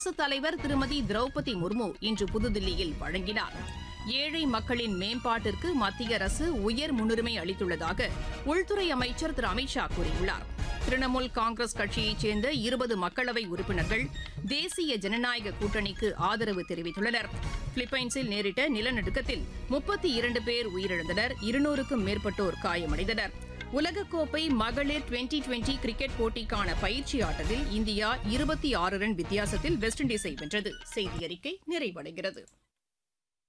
குடியரசுத் தலைவர் திருமதி திரௌபதி முர்மு இன்று புதுதில்லியில் வழங்கினார் ஏழை மக்களின் மேம்பாட்டிற்கு மத்திய அரசு உயர் முன்னுரிமை அளித்துள்ளதாக உள்துறை அமைச்சர் திரு அமித்ஷா கூறியுள்ளார் திரிணாமுல் காங்கிரஸ் கட்சியைச் சேர்ந்த இருபது மக்களவை உறுப்பினர்கள் தேசிய ஜனநாயக கூட்டணிக்கு ஆதரவு தெரிவித்துள்ளனர் பிலிப்பைன்ஸில் நேரிட்ட நிலநடுக்கத்தில் முப்பத்தி இரண்டு பேர் உயிரிழந்தனர் இருநூறுக்கும் மேற்பட்டோர் காயமடைந்தனர் உலகக்கோப்பை மகளிர் டுவெண்டி டுவெண்டி கிரிக்கெட் போட்டிக்கான பயிற்சி ஆட்டத்தில் இந்தியா இருபத்தி ஆறு ரன் வித்தியாசத்தில் வெஸ்ட் இண்டீஸை வென்றது செய்தி அறிக்கை நிறைவடைகிறது